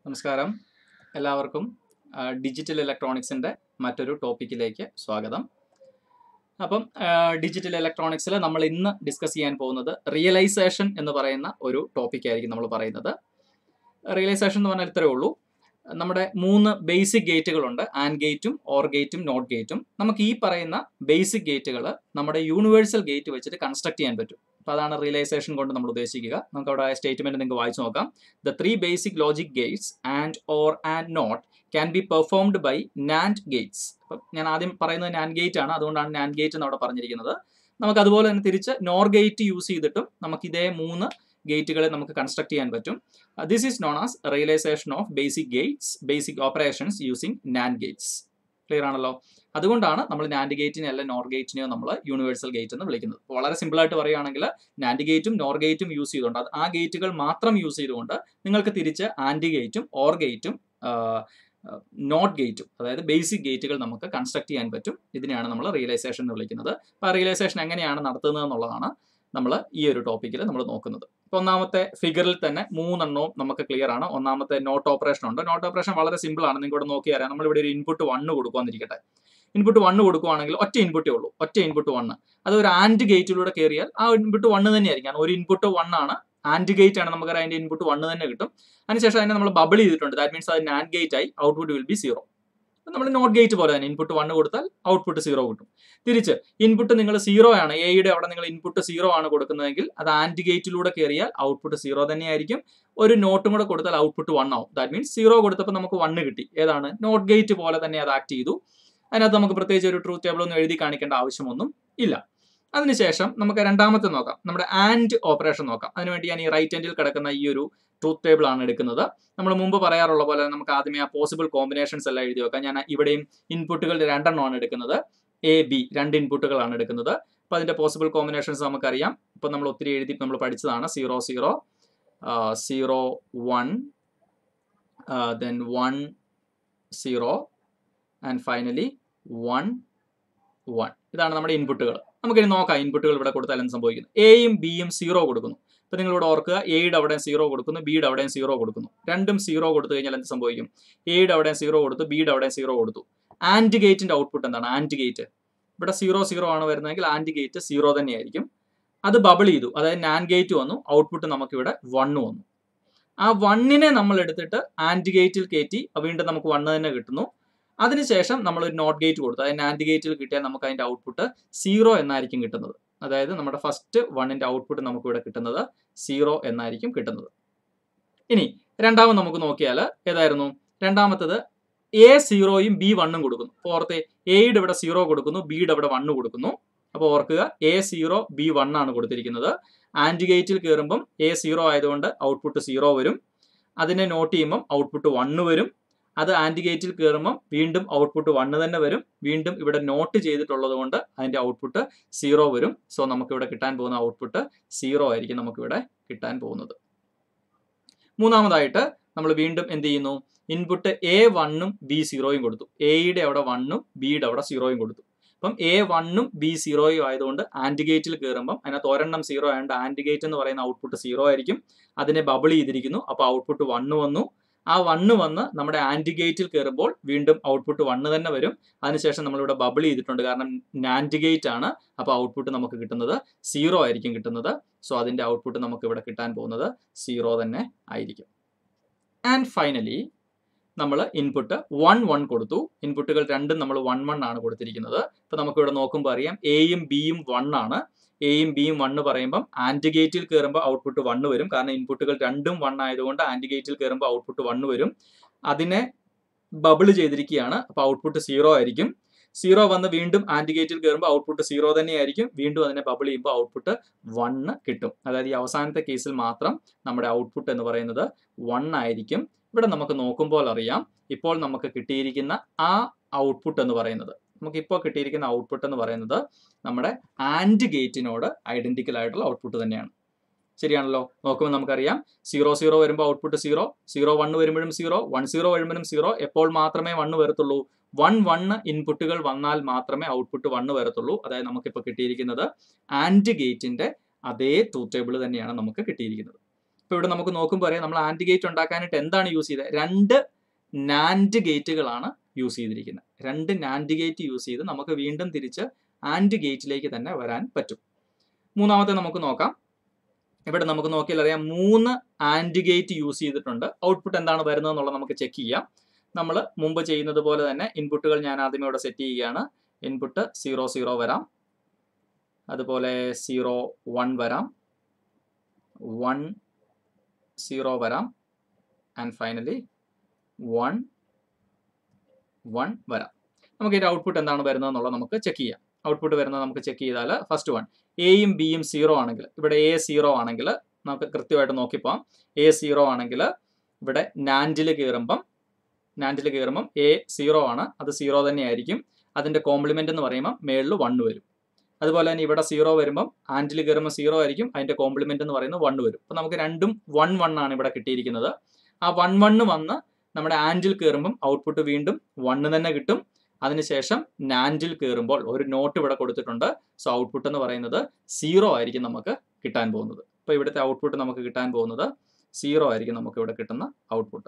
നമസ്കാരം എല്ലാവർക്കും ആ, ഡിജിറ്റൽ ഇലക്ട്രോണിക്സിൻ്റെ മറ്റൊരു ടോപ്പിക്കിലേക്ക് സ്വാഗതം അപ്പം ആ, ഡിജിറ്റൽ ഇലക്ട്രോണിക്സിൽ നമ്മൾ ഇന്ന് ഡിസ്കസ് ചെയ്യാൻ പോകുന്നത് റിയലൈസേഷൻ എന്ന് പറയുന്ന ഒരു ടോപ്പിക്കായിരിക്കും നമ്മൾ പറയുന്നത് റിയലൈസേഷൻ എന്ന് പറഞ്ഞാൽ ഇത്രയേ ഉള്ളൂ നമ്മുടെ മൂന്ന് ബേസിക് ഗേറ്റുകളുണ്ട് ആൻഡ് ഗേറ്റും ഓർ ഗേറ്റും നോട്ട് ഗേറ്റും നമുക്ക് ഈ പറയുന്ന ബേസിക് ഗേറ്റുകൾ നമ്മുടെ യൂണിവേഴ്സൽ ഗേറ്റ് വെച്ചിട്ട് കൺസ്ട്രക്ട് ചെയ്യാൻ പറ്റും അപ്പോൾ അതാണ് റിയലൈസേഷൻ കൊണ്ട് നമ്മൾ ഉദ്ദേശിക്കുക നമുക്ക് അവിടെ സ്റ്റേറ്റ്മെന്റ് നിങ്ങൾക്ക് വായിച്ചു നോക്കാം the three basic logic gates and or and not can be performed by NAND gates അപ്പം ഞാൻ ആദ്യം പറയുന്നത് നാൻഡ് ഗേറ്റ് ആണ് അതുകൊണ്ടാണ് നാൻഡ് ഗേറ്റ് എന്ന് അവിടെ പറഞ്ഞിരിക്കുന്നത് നമുക്ക് അതുപോലെ തന്നെ തിരിച്ച് നോർ ഗേറ്റ് യൂസ് ചെയ്തിട്ടും നമുക്ക് ഇതേ മൂന്ന് ഗേറ്റുകളെ നമുക്ക് കൺസ്ട്രക്ട് ചെയ്യാൻ പറ്റും this is known as realization of basic gates basic operations using NAND gates clear ആണല്ലോ അതുകൊണ്ടാണ് നമ്മൾ നാൻഡ് ഗേറ്റിനെ അല്ല നോർ ഗേറ്റിനെയോ നമ്മൾ യൂണിവേഴ്സൽ ഗേറ്റ് എന്ന് വിളിക്കുന്നത് അപ്പോൾ വളരെ സിമ്പിൾ ആയിട്ട് പറയുകയാണെങ്കിൽ നാൻഡ് ഗേറ്റും നോർ ഗേറ്റും യൂസ് ചെയ്തുകൊണ്ട് അത് ആ ഗേറ്റുകൾ മാത്രം യൂസ് ചെയ്തുകൊണ്ട് നിങ്ങൾക്ക് തിരിച്ച് ആൻഡ് ഗേറ്റും ഓർ ഗേറ്റും നോട്ട് ഗേറ്റും അതായത് ബേസിക് ഗേറ്റുകൾ നമുക്ക് കൺസ്ട്രക്ട് ചെയ്യാൻ പറ്റും ഇതിനെയാണ് നമ്മൾ റിയലൈസേഷൻ എന്ന് വിളിക്കുന്നത് അപ്പോൾ ആ റിയലൈസേഷൻ എങ്ങനെയാണ് നടത്തുന്നത് എന്നുള്ളതാണ് നമ്മൾ ഈ ഒരു ടോപ്പിക്കിൽ നമ്മൾ നോക്കുന്നത് ഇപ്പോൾ ഒന്നാമത്തെ ഫിഗറിൽ തന്നെ മൂന്നെണ്ണവും നമുക്ക് ക്ലിയർ ആണ് ഒന്നാമത്തെ നോട്ട് ഓപ്പറേഷൻ ഉണ്ട് നോട്ട് ഓപ്പറേഷൻ വളരെ സിമ്പിൾ ആണ് നിങ്ങൾക്കൂടെ നോക്കി അറിയാം നമ്മളിവിടെ ഒരു ഇൻപുട്ട് വണ്ണ് കൊടുക്കുവാന്നിരിക്കട്ടെ ഇൻപുട്ട് വണ്ണ് കൊടുക്കുവാണെങ്കിൽ ഒറ്റ ഇൻപുട്ടേ ഉള്ളൂ ഒറ്റ ഇൻപുട്ട് വണ്ണ് അത് ഒരു ആൻഡ് ഗേറ്റിലൂടെ കയറിയാൽ ആ ഇൻപുട്ട് വണ്ണ് തന്നെയായിരിക്കും കാരണം ഒരു ഇൻപുട്ട് വൺ ആണ് ആൻഡ് ഗേറ്റ് ആണ് നമുക്ക് അതിന്റെ ഇൻപുട്ട് വണ്ണ് തന്നെ കിട്ടും അതിനുശേഷം അതിനെ നമ്മൾ ബബിൾ ചെയ്തിട്ടുണ്ട് ദാറ്റ് മീൻസ് അത് ആൻഡ് ഗേറ്റ് ആയി ഔട്ട്പുട്ട് വിൽ ബി സീറോ നമ്മൾ നോട്ട് ഗേറ്റ് പോലെ തന്നെ ഇൻപുട്ട് വണ്ണ് കൊടുത്താൽ ഔട്ട്പുട്ട് സീറോ കിട്ടും തിരിച്ച് ഇൻപുട്ട് നിങ്ങൾ സീറോ ആണ് എയുടെ അവിടെ നിങ്ങൾ ഇൻപുട്ട് സീറോ ആണ് കൊടുക്കുന്നതെങ്കിൽ അത് ആൻഡ് ഗേറ്റിലൂടെ കയറിയാൽ ഔട്ട്പുട്ട് സീറോ തന്നെയായിരിക്കും ഒരു നോട്ടും കൂടെ കൊടുത്താൽ ഔട്ട്പുട്ട് വൺ ആവും ദാറ്റ് മീൻസ് സീറോ കൊടുത്തപ്പോൾ നമുക്ക് വണ്ണ് കിട്ടി ഏതാണ് നോട്ട് ഗേറ്റ് പോലെ തന്നെ അത് ആക്ട് ചെയ്തു അതിനകത്ത് നമുക്ക് പ്രത്യേകിച്ച് ഒരു ട്രൂത്ത് ടേബിൾ ഒന്നും എഴുതി കാണിക്കേണ്ട ആവശ്യമൊന്നും ഇല്ല അതിനുശേഷം നമുക്ക് രണ്ടാമത്തെ നോക്കാം നമ്മുടെ ആൻഡ് ഓപ്പറേഷൻ നോക്കാം അതിനുവേണ്ടി ഞാൻ ഈ റൈറ്റ് ഹാൻഡിൽ കിടക്കുന്ന ഈ ഒരു ട്രൂത്ത് ടേബിൾ ആണ് എടുക്കുന്നത് നമ്മൾ മുമ്പ് പറയാറുള്ള പോലെ നമുക്ക് ആദ്യമേ ആ പോസിബിൾ കോമ്പിനേഷൻസ് എല്ലാം എഴുതി വെക്കാം ഞാൻ ഇവിടെയും ഇൻപുട്ടുകൾ രണ്ടെണ്ണമാണ് എടുക്കുന്നത് എ ബി രണ്ട് ഇൻപുട്ടുകളാണ് എടുക്കുന്നത് അപ്പോൾ അതിൻ്റെ പോസിബിൾ കോമ്പിനേഷൻസ് നമുക്കറിയാം ഇപ്പോൾ നമ്മൾ ഒത്തിരി എഴുതി നമ്മൾ പഠിച്ചതാണ് zero zero zero one then one zero and finally one one ഇതാണ് നമ്മുടെ ഇൻപുട്ടുകൾ നമുക്കിനി നോക്കാം ഇൻപുട്ടുകൾ ഇവിടെ കൊടുത്താൽ എന്ത് സംഭവിക്കുന്നു എയും ബിയും സീറോ കൊടുക്കുന്നു ഇപ്പൊ നിങ്ങൾ ഇവിടെ ഓർക്കുക എയുടെ അവിടെ സീറോ കൊടുക്കുന്നു ബിയുടെ അവിടെ സീറോ കൊടുക്കുന്നു രണ്ടും സീറോ കൊടുത്തു കഴിഞ്ഞാൽ എന്ത് സംഭവിക്കും എയുടെ അവിടെ സീറോ കൊടുത്തു ബിയുടെ അവിടെ സീറോ കൊടുത്തു ആൻഡ് ഗേറ്റിന്റെ ഔട്ട്പുട്ട് എന്താണ് ആൻഡ് ഗേറ്റ് ഇവിടെ സീറോ സീറോ ആണ് വരുന്നതെങ്കിൽ ആൻഡ് ഗേറ്റ് സീറോ തന്നെയായിരിക്കും അത് ബബിൾ ചെയ്തു അതായത് നാൻ ഗേറ്റ് വന്നു ഔട്ട്പുട്ട് നമുക്കിവിടെ വണ്ണ് വന്നു ആ വണ്ണിനെ നമ്മൾ എടുത്തിട്ട് ആൻഡ് ഗേറ്റിൽ കയറ്റി വീണ്ടും നമുക്ക് വണ്ണ് തന്നെ കിട്ടുന്നു അതിനുശേഷം നമ്മൾ ഒരു നോട്ട് ഗേറ്റ് കൊടുത്തു അതായത് നാൻഡ് ഗേറ്റിൽ കിട്ടിയാൽ നമുക്ക് അതിന്റെ ഔട്ട്പുട്ട് സീറോ എന്നായിരിക്കും കിട്ടുന്നത് അതായത് നമ്മുടെ ഫസ്റ്റ് വണ്ണിന്റെ ഔട്ട്പുട്ട് നമുക്ക് ഇവിടെ കിട്ടുന്നത് സീറോ എന്നായിരിക്കും കിട്ടുന്നത് ഇനി രണ്ടാമത് നമുക്ക് നോക്കിയാൽ ഏതായിരുന്നു രണ്ടാമത്തത് എ സീറോയും ബി വണ്ണും കൊടുക്കുന്നു അപ്പോൾ ഓർത്തെ എയുടെ ഇവിടെ സീറോ കൊടുക്കുന്നു ബിയുടെ ഇവിടെ വണ്ണ് കൊടുക്കുന്നു അപ്പോൾ ഓർക്കുക എ സീറോ ബി വൺ ആണ് കൊടുത്തിരിക്കുന്നത് ആൻഡ് ഗേറ്റിൽ കയറുമ്പം എ സീറോ ആയതുകൊണ്ട് ഔട്ട്പുട്ട് സീറോ വരും അതിനെ നോട്ട് ചെയ്യുമ്പം ഔട്ട്പുട്ട് വണ്ണ് വരും അത് ആൻഡ് ഗേറ്റിൽ കയറുമ്പം വീണ്ടും ഔട്ട്പുട്ട് വണ്ണ് തന്നെ വരും വീണ്ടും ഇവിടെ നോട്ട് ചെയ്തിട്ടുള്ളത് കൊണ്ട് അതിന്റെ ഔട്ട്പുട്ട് സീറോ വരും സോ നമുക്കിവിടെ കിട്ടാൻ പോകുന്ന ഔട്ട്പുട്ട് സീറോ ആയിരിക്കും നമുക്കിവിടെ കിട്ടാൻ പോകുന്നത് മൂന്നാമതായിട്ട് നമ്മൾ വീണ്ടും എന്ത് ചെയ്യുന്നു ഇൻപുട്ട് എ വണ്ണും ബി സീറോയും കൊടുത്തു എയുടെ അവിടെ വണ്ണും ബിയുടെ അവിടെ സീറോയും കൊടുത്തു അപ്പം എ വണ്ണും ബി സീറോയും ആയതുകൊണ്ട് ആൻഡ് ഗേറ്റിൽ കയറുമ്പം അതിനകത്ത് ഒരെണ്ണം സീറോ ആയതുകൊണ്ട് ആൻഡ് ഗേറ്റ് എന്ന് പറയുന്ന ഔട്ട്പുട്ട് സീറോ ആയിരിക്കും അതിനെ ബബിൾ ചെയ്തിരിക്കുന്നു അപ്പോൾ ഔട്ട്പുട്ട് വണ്ണ് വന്നു ആ വണ്ണ് വന്ന് നമ്മുടെ ആൻറ്റി ഗേറ്റിൽ കയറുമ്പോൾ വീണ്ടും ഔട്ട്പുട്ട് വണ്ണ് തന്നെ വരും അതിനുശേഷം നമ്മളിവിടെ ബബിൾ ചെയ്തിട്ടുണ്ട് കാരണം നാൻഡ് ഗേറ്റ് ആണ് അപ്പോൾ ഔട്ട്പുട്ട് നമുക്ക് കിട്ടുന്നത് സീറോ ആയിരിക്കും കിട്ടുന്നത് സോ അതിൻ്റെ ഔട്ട്പുട്ട് നമുക്ക് ഇവിടെ കിട്ടാൻ പോകുന്നത് സീറോ തന്നെ ആയിരിക്കും ആൻഡ് ഫൈനലി നമ്മൾ ഇൻപുട്ട് വൺ വൺ കൊടുത്തു ഇൻപുട്ടുകൾ രണ്ടും നമ്മൾ വൺ വൺ ആണ് കൊടുത്തിരിക്കുന്നത് ഇപ്പോൾ നമുക്കിവിടെ നോക്കുമ്പോൾ അറിയാം എയും ബിയും വൺ ആണ് എയും ബിയും വണ്ണ് പറയുമ്പം ആൻഡ് ഗേറ്റിൽ കയറുമ്പോൾ ഔട്ട്പുട്ട് വണ്ണ് വരും കാരണം ഇൻപുട്ടുകൾ രണ്ടും വൺ ആയതുകൊണ്ട് ആൻഡ് ഗേറ്റിൽ കയറുമ്പോൾ ഔട്ട്പുട്ട് വണ്ണ് വരും അതിനെ ബബിൾ ചെയ്തിരിക്കുകയാണ് അപ്പോൾ ഔട്ട്പുട്ട് സീറോ ആയിരിക്കും സീറോ വന്ന് വീണ്ടും ആൻഡ് ഗേറ്റിൽ കയറുമ്പോൾ ഔട്ട്പുട്ട് സീറോ തന്നെയായിരിക്കും വീണ്ടും അതിനെ ബബിൾ ചെയ്യുമ്പോൾ ഔട്ട്പുട്ട് വണ്ണ് കിട്ടും അതായത് ഈ അവസാനത്തെ കേസിൽ മാത്രം നമ്മുടെ ഔട്ട്പുട്ട് എന്ന് പറയുന്നത് വൺ ആയിരിക്കും ഇവിടെ നമുക്ക് നോക്കുമ്പോൾ അറിയാം ഇപ്പോൾ നമുക്ക് കിട്ടിയിരിക്കുന്ന ആ ഔട്ട്പുട്ട് എന്ന് പറയുന്നത് നമുക്ക് ഇപ്പോൾ കിട്ടിയിരിക്കുന്ന ഔട്ട്പുട്ട് എന്ന് പറയുന്നത് നമ്മുടെ ആൻഡ് ഗേറ്റിനോട് ഐഡന്റിക്കൽ ആയിട്ടുള്ള ഔട്ട്പുട്ട് തന്നെയാണ് ശരിയാണല്ലോ നോക്കുമ്പോൾ നമുക്കറിയാം സീറോ സീറോ വരുമ്പോൾ ഔട്ട്പുട്ട് സീറോ സീറോ വൺ വരുമ്പോഴും സീറോ വൺ സീറോ വരുമ്പോഴും സീറോ എപ്പോൾ മാത്രമേ വണ്ണ് വരത്തുള്ളൂ വൺ വണ്ണ് ഇൻപുട്ടുകൾ വന്നാൽ മാത്രമേ ഔട്ട്പുട്ട് വണ്ണ് വരത്തുള്ളൂ അതായത് നമുക്കിപ്പോൾ കിട്ടിയിരിക്കുന്നത് ആൻഡ് ഗേറ്റിന്റെ അതേ ട്രൂത്ത് ടേബിൾ തന്നെയാണ് നമുക്ക് കിട്ടിയിരിക്കുന്നത് ഇപ്പോൾ ഇവിടെ നമുക്ക് നോക്കുമ്പോൾ അറിയാം നമ്മൾ ആൻഡ് ഗേറ്റ് ഉണ്ടാക്കാനായിട്ട് എന്താണ് യൂസ് ചെയ്തത് രണ്ട് നാൻഡ് ഗേറ്റുകളാണ് യൂസ് ചെയ്തിരിക്കുന്നത് രണ്ട് നാൻഡ് ഗേറ്റ് യൂസ് ചെയ്ത് നമുക്ക് വീണ്ടും തിരിച്ച് ആൻഡ് ഗേറ്റിലേക്ക് തന്നെ വരാൻ പറ്റും മൂന്നാമത്തെ നമുക്ക് നോക്കാം ഇവിടെ നമുക്ക് നോക്കിയാൽ അറിയാം മൂന്ന് ആൻഡ് ഗേറ്റ് യൂസ് ചെയ്തിട്ടുണ്ട് ഔട്ട്പുട്ട് എന്താണ് വരുന്നത് എന്നുള്ളത് നമുക്ക് ചെക്ക് ചെയ്യാം നമ്മൾ മുമ്പ് ചെയ്യുന്നത് പോലെ തന്നെ ഇൻപുട്ടുകൾ ഞാൻ ആദ്യമേ ഇവിടെ സെറ്റ് ചെയ്യുകയാണ് ഇൻപുട്ട് സീറോ സീറോ വരാം അതുപോലെ സീറോ വൺ വരാം വൺ സീറോ വരാം ആൻഡ് ഫൈനലി വൺ വൺ വരാം നമുക്ക് ഇതിൻ്റെ ഔട്ട്പുട്ട് എന്താണ് വരുന്നത് എന്നുള്ളത് നമുക്ക് ചെക്ക് ചെയ്യാം ഔട്ട്പുട്ട് വരുന്നത് നമുക്ക് ചെക്ക് ചെയ്താൽ ഫസ്റ്റ് വൺ എയും ബിയും സീറോ ആണെങ്കിൽ ഇവിടെ എ സീറോ ആണെങ്കിൽ നമുക്ക് കൃത്യമായിട്ട് നോക്കിപ്പോവാം എ സീറോ ആണെങ്കിൽ ഇവിടെ നാൻഡിൽ കയറുമ്പം നാൻഡിൽ കയറുമ്പം എ സീറോ ആണ് അത് സീറോ തന്നെയായിരിക്കും അതിൻ്റെ കോംപ്ലിമെൻ്റ് എന്ന് പറയുമ്പോൾ മേളിൽ വണ്ണ് വരും അതുപോലെ തന്നെ ഇവിടെ സീറോ വരുമ്പം ആൻഡിൽ കയറുമ്പോൾ സീറോ ആയിരിക്കും അതിൻ്റെ കോംപ്ലിമെൻ്റ് എന്ന് പറയുന്നത് വണ്ണ് വരും അപ്പോൾ നമുക്ക് രണ്ടും വൺ വൺ ആണ് ഇവിടെ കിട്ടിയിരിക്കുന്നത് ആ വൺ വണ്ണ് വന്ന് നമ്മുടെ ആൻഡിൽ കയറുമ്പം ഔട്ട്പുട്ട് വീണ്ടും വണ്ണ് തന്നെ കിട്ടും അതിനുശേഷം നാൻഡിൽ കയറുമ്പോൾ ഒരു നോട്ട് ഇവിടെ കൊടുത്തിട്ടുണ്ട് സോ ഔട്ട്പുട്ട് എന്ന് പറയുന്നത് സീറോ ആയിരിക്കും നമുക്ക് കിട്ടാൻ പോകുന്നത് അപ്പോൾ ഇവിടുത്തെ ഔട്ട്പുട്ട് നമുക്ക് കിട്ടാൻ പോകുന്നത് സീറോ ആയിരിക്കും നമുക്ക് ഇവിടെ കിട്ടുന്ന ഔട്ട്പുട്ട്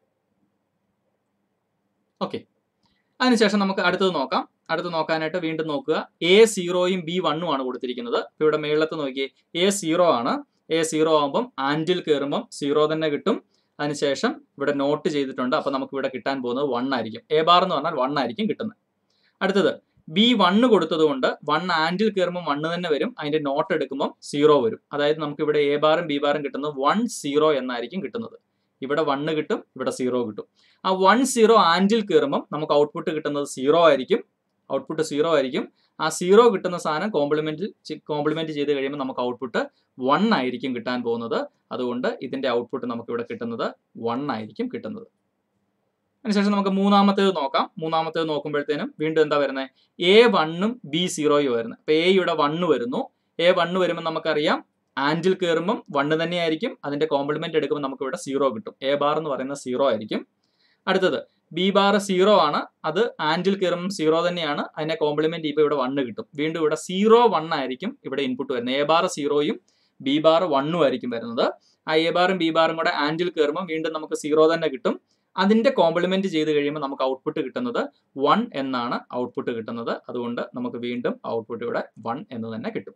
ഓക്കെ അതിനുശേഷം നമുക്ക് അടുത്തത് നോക്കാം അടുത്ത് നോക്കാനായിട്ട് വീണ്ടും നോക്കുക എ സീറോയും ബി വണ്ണും ആണ് കൊടുത്തിരിക്കുന്നത് ഇപ്പോൾ ഇവിടെ മേളത്ത് നോക്കിയേ എ സീറോ ആണ് എ സീറോ ആകുമ്പം ആൻഡിൽ കയറുമ്പം സീറോ തന്നെ കിട്ടും അതിനുശേഷം ഇവിടെ നോട്ട് ചെയ്തിട്ടുണ്ട് അപ്പോൾ നമുക്ക് ഇവിടെ കിട്ടാൻ പോകുന്നത് വൺ ആയിരിക്കും എ ബാർ എന്ന് പറഞ്ഞാൽ വൺ ആയിരിക്കും കിട്ടുന്നത് അടുത്തത് ബി വണ്ണ് കൊടുത്തത് കൊണ്ട് വൺ ആൻഡിൽ കയറുമ്പോൾ വണ്ണ് തന്നെ വരും അതിന്റെ നോട്ട് എടുക്കുമ്പോൾ സീറോ വരും അതായത് നമുക്ക് ഇവിടെ എ ബാറും ബി ബാറും കിട്ടുന്നത് വൺ സീറോ എന്നായിരിക്കും കിട്ടുന്നത് ഇവിടെ വണ്ണ് കിട്ടും ഇവിടെ സീറോ കിട്ടും ആ വൺ സീറോ ആൻഡിൽ കയറുമ്പം നമുക്ക് ഔട്ട്പുട്ട് കിട്ടുന്നത് സീറോ ആയിരിക്കും ഔട്ട്പുട്ട് സീറോ ആയിരിക്കും ആ സീറോ കിട്ടുന്ന സാധനം കോംപ്ലിമെന്റ് കോംപ്ലിമെന്റ് ചെയ്ത് കഴിയുമ്പോൾ നമുക്ക് ഔട്ട്പുട്ട് വൺ ആയിരിക്കും കിട്ടാൻ പോകുന്നത് അതുകൊണ്ട് ഇതിന്റെ ഔട്ട്പുട്ട് നമുക്ക് ഇവിടെ കിട്ടുന്നത് വൺ ആയിരിക്കും കിട്ടുന്നത് അതിനുശേഷം നമുക്ക് മൂന്നാമത്തേത് നോക്കാം മൂന്നാമത്തേത് നോക്കുമ്പോഴത്തേനും വീണ്ടും എന്താ വരുന്നത് എ വണ്ണും ബി സീറോയും വരുന്നത് അപ്പൊ എ ഇവിടെ വണ്ണ് വരുന്നു എ വണ്ണ് വരുമ്പോൾ നമുക്കറിയാം ആൻഡിൽ കയറുമ്പം വണ്ണ് തന്നെയായിരിക്കും അതിന്റെ കോംപ്ലിമെന്റ് എടുക്കുമ്പോൾ നമുക്ക് ഇവിടെ സീറോ കിട്ടും എ ബാർ എന്ന് പറയുന്നത് സീറോ ആയിരിക്കും അടുത്തത് ബി ബാർ സീറോ ആണ് അത് ആൻഡിൽ കയറുമ്പോൾ സീറോ തന്നെയാണ് അതിനെ കോംപ്ലിമെന്റ് ചെയ്യുമ്പോൾ ഇവിടെ വണ്ണ് കിട്ടും വീണ്ടും ഇവിടെ സീറോ വൺ ആയിരിക്കും ഇവിടെ ഇൻപുട്ട് വരുന്നത് എ ബാർ സീറോയും ബി ബാർ വണ്ണും ആയിരിക്കും വരുന്നത് ആ എ ബാറും ബി ബാറും കൂടെ ആൻഡിൽ കയറുമ്പോൾ വീണ്ടും നമുക്ക് സീറോ തന്നെ കിട്ടും അതിന്റെ കോംപ്ലിമെന്റ് ചെയ്ത് കഴിയുമ്പോൾ നമുക്ക് ഔട്ട്പുട്ട് കിട്ടുന്നത് വൺ എന്നാണ് ഔട്ട്പുട്ട് കിട്ടുന്നത് അതുകൊണ്ട് നമുക്ക് വീണ്ടും ഔട്ട്പുട്ട് ഇവിടെ വൺ എന്ന് തന്നെ കിട്ടും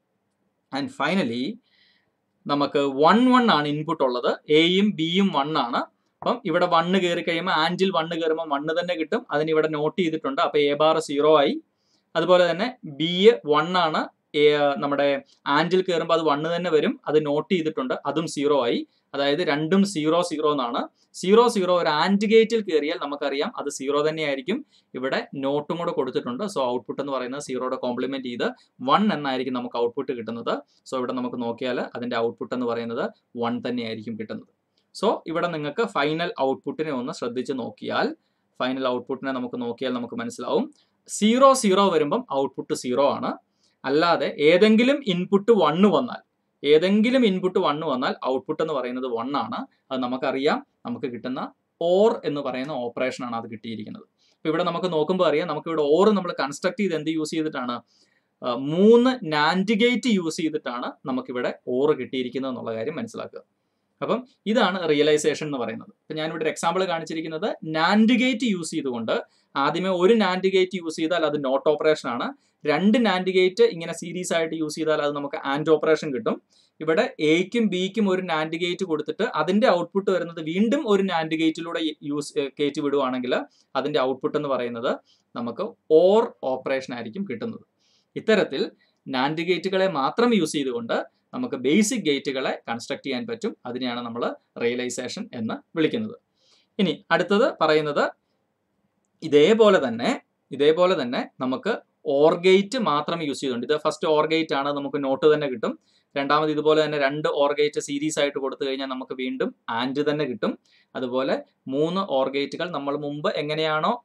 ആൻഡ് ഫൈനലി നമുക്ക് വൺ വൺ ആണ് ഇൻപുട്ട് ഉള്ളത് എയും ബിയും വൺ ആണ് അപ്പം ഇവിടെ വണ്ണ് കയറി കഴിയുമ്പോൾ ആൻഡിൽ വണ്ണ് കയറുമ്പോൾ വണ്ണ് തന്നെ കിട്ടും അതിന് ഇവിടെ നോട്ട് ചെയ്തിട്ടുണ്ട് അപ്പോൾ എ ബാർ സീറോ ആയി അതുപോലെ തന്നെ ബി വൺ ആണ് നമ്മുടെ ആൻഡിൽ കയറുമ്പോൾ അത് വണ്ണ് തന്നെ വരും അത് നോട്ട് ചെയ്തിട്ടുണ്ട് അതും സീറോ ആയി അതായത് രണ്ടും സീറോ സീറോ എന്നാണ് സീറോ സീറോ ഒരു ആൻഡ് ഗേറ്റിൽ കയറിയാൽ നമുക്കറിയാം അത് സീറോ തന്നെയായിരിക്കും ഇവിടെ നോട്ടും കൂടെ കൊടുത്തിട്ടുണ്ട് സോ ഔട്ട്പുട്ട് എന്ന് പറയുന്നത് സീറോയുടെ കോംപ്ലിമെന്റ് ചെയ്ത് വൺ എന്നായിരിക്കും നമുക്ക് ഔട്ട്പുട്ട് കിട്ടുന്നത് സോ ഇവിടെ നമുക്ക് നോക്കിയാൽ അതിന്റെ ഔട്ട്പുട്ട് എന്ന് പറയുന്നത് വൺ തന്നെയായിരിക്കും കിട്ടുന്നത് സോ ഇവിടെ നിങ്ങൾക്ക് ഫൈനൽ ഔട്ട്പുട്ടിനെ ഒന്ന് ശ്രദ്ധിച്ച് നോക്കിയാൽ ഫൈനൽ ഔട്ട്പുട്ടിനെ നമുക്ക് നോക്കിയാൽ നമുക്ക് മനസ്സിലാവും സീറോ സീറോ വരുമ്പം ഔട്ട്പുട്ട് സീറോ ആണ് അല്ലാതെ ഏതെങ്കിലും ഇൻപുട്ട് വണ്ണ് വന്നാൽ ഏതെങ്കിലും ഇൻപുട്ട് വണ്ണ് വന്നാൽ ഔട്ട്പുട്ട് എന്ന് പറയുന്നത് വൺ ആണ് അത് നമുക്കറിയാം നമുക്ക് കിട്ടുന്ന ഓർ എന്ന് പറയുന്ന ഓപ്പറേഷൻ ആണ് അത് കിട്ടിയിരിക്കുന്നത് അപ്പോൾ ഇവിടെ നമുക്ക് നോക്കുമ്പോൾ അറിയാം നമുക്ക് ഇവിടെ ഓർ നമ്മൾ കൺസ്ട്രക്ട് ചെയ്ത് എന്ത് യൂസ് ചെയ്തിട്ടാണ് മൂന്ന് നാൻഡിഗേറ്റ് യൂസ് ചെയ്തിട്ടാണ് നമുക്കിവിടെ ഓർ കിട്ടിയിരിക്കുന്നത് എന്നുള്ള കാര്യം മനസ്സിലാക്കുക അപ്പം ഇതാണ് റിയലൈസേഷൻ എന്ന് പറയുന്നത് ഇപ്പം ഞാനിവിടെ ഒരു എക്സാമ്പിൾ കാണിച്ചിരിക്കുന്നത് നാൻഡിഗേറ്റ് യൂസ് ചെയ്തുകൊണ്ട് ആദ്യമേ ഒരു നാൻഡിഗേറ്റ് യൂസ് ചെയ്താൽ അത് നോട്ട് ഓപ്പറേഷൻ ആണ് രണ്ട് നാൻഡിഗേറ്റ് ഇങ്ങനെ സീരീസ് ആയിട്ട് യൂസ് ചെയ്താൽ അത് നമുക്ക് ആൻഡ് ഓപ്പറേഷൻ കിട്ടും ഇവിടെ എയ്ക്കും ബിക്കും ഒരു നാൻഡ് ഗേറ്റ് കൊടുത്തിട്ട് അതിന്റെ ഔട്ട്പുട്ട് വരുന്നത് വീണ്ടും ഒരു നാൻഡ് ഗേറ്റിലൂടെ യൂസ് കയറ്റി വിടുവാണെങ്കിൽ അതിന്റെ ഔട്ട്പുട്ട് എന്ന് പറയുന്നത് നമുക്ക് ഓർ ഓപ്പറേഷൻ ആയിരിക്കും കിട്ടുന്നത് ഇത്തരത്തിൽ നാൻഡ് ഗേറ്റുകളെ മാത്രം യൂസ് ചെയ്തുകൊണ്ട് നമുക്ക് ബേസിക് ഗേറ്റുകളെ കൺസ്ട്രക്ട് ചെയ്യാൻ പറ്റും അതിനെയാണ് നമ്മൾ റിയലൈസേഷൻ എന്ന് വിളിക്കുന്നത് ഇനി അടുത്തത് പറയുന്നത് ഇതേപോലെ തന്നെ ഇതേപോലെ തന്നെ നമുക്ക് ഓർ ഗേറ്റ് മാത്രം യൂസ് ചെയ്തുകൊണ്ട് ഇത് ഫസ്റ്റ് ഓർ ഗേറ്റ് ആണ് നമുക്ക് നോട്ട് തന്നെ കിട്ടും രണ്ടാമത് ഇതുപോലെ തന്നെ രണ്ട് ഓർ ഗേറ്റ് സീരീസ് ആയിട്ട് കൊടുത്തു കഴിഞ്ഞാൽ നമുക്ക് വീണ്ടും ആൻഡ് തന്നെ കിട്ടും അതുപോലെ മൂന്ന് ഓർ ഗേറ്റുകൾ നമ്മൾ മുമ്പ് എങ്ങനെയാണോ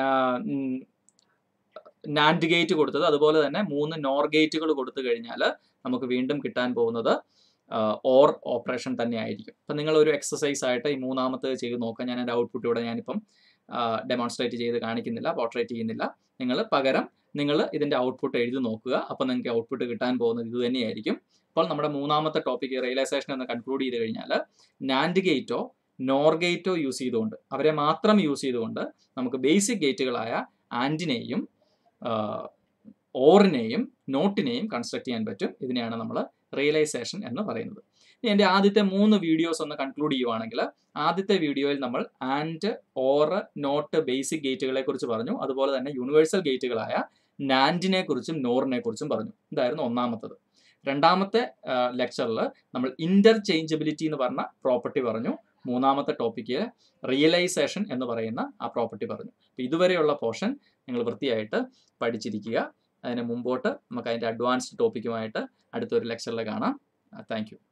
നാൻഡ് ഗേറ്റ് കൊടുത്തത് അതുപോലെ തന്നെ മൂന്ന് നോർ ഗേറ്റുകൾ കൊടുത്തു കഴിഞ്ഞാൽ നമുക്ക് വീണ്ടും കിട്ടാൻ പോകുന്നത് ഓർ ഓപ്പറേഷൻ തന്നെ ആയിരിക്കും അപ്പം നിങ്ങൾ ഒരു എക്സസൈസ് ആയിട്ട് ഈ മൂന്നാമത്തെ ചെയ്ത് നോക്കാം ഞാൻ എൻ്റെ ഔട്ട്പുട്ട് ഇവിടെ ഞാനിപ്പം ഡെമോൺസ്ട്രേറ്റ് ചെയ്ത് കാണിക്കുന്നില്ല പോർട്രേറ്റ് ചെയ്യുന്നില്ല നിങ്ങൾ പകരം നിങ്ങൾ ഇതിൻ്റെ ഔട്ട്പുട്ട് എഴുതി നോക്കുക അപ്പോൾ നിങ്ങൾക്ക് ഔട്ട്പുട്ട് കിട്ടാൻ പോകുന്നത് ഇത് തന്നെയായിരിക്കും അപ്പോൾ നമ്മുടെ മൂന്നാമത്തെ ടോപ്പിക് റിയലൈസേഷൻ എന്ന് കൺക്ലൂഡ് ചെയ്ത് കഴിഞ്ഞാൽ നാൻഡ് ഗേറ്റോ നോർ ഗേറ്റോ യൂസ് ചെയ്തുകൊണ്ട് അവരെ മാത്രം യൂസ് ചെയ്തുകൊണ്ട് നമുക്ക് ബേസിക് ഗേറ്റുകളായ ആൻറ്റിനെയും ഓറിനെയും നോട്ടിനെയും കൺസ്ട്രക്ട് ചെയ്യാൻ പറ്റും ഇതിനെയാണ് നമ്മൾ റിയലൈസേഷൻ എന്ന് പറയുന്നത് ഇനി എൻ്റെ ആദ്യത്തെ മൂന്ന് വീഡിയോസ് ഒന്ന് കൺക്ലൂഡ് ചെയ്യുവാണെങ്കിൽ ആദ്യത്തെ വീഡിയോയിൽ നമ്മൾ ആൻഡ് ഓർ നോട്ട് ബേസിക് ഗേറ്റുകളെ കുറിച്ച് പറഞ്ഞു അതുപോലെ തന്നെ യൂണിവേഴ്സൽ ഗേറ്റുകളായ നാൻഡിനെ കുറിച്ചും നോറിനെ കുറിച്ചും പറഞ്ഞു ഇതായിരുന്നു ഒന്നാമത്തത് രണ്ടാമത്തെ ലെക്ചറിൽ നമ്മൾ ഇന്റർചേഞ്ചബിലിറ്റി എന്ന് പറഞ്ഞ പ്രോപ്പർട്ടി പറഞ്ഞു മൂന്നാമത്തെ ടോപ്പിക്ക് റിയലൈസേഷൻ എന്ന് പറയുന്ന ആ പ്രോപ്പർട്ടി പറഞ്ഞു അപ്പോൾ ഇതുവരെയുള്ള പോർഷൻ നിങ്ങൾ വൃത്തിയായിട്ട് പഠിച്ചിരിക്കുക അതിന് മുമ്പോട്ട് നമുക്ക് അതിൻ്റെ അഡ്വാൻസ്ഡ് ടോപ്പിക്കുമായിട്ട് അടുത്തൊരു ലെക്ചറിൽ കാണാം താങ്ക്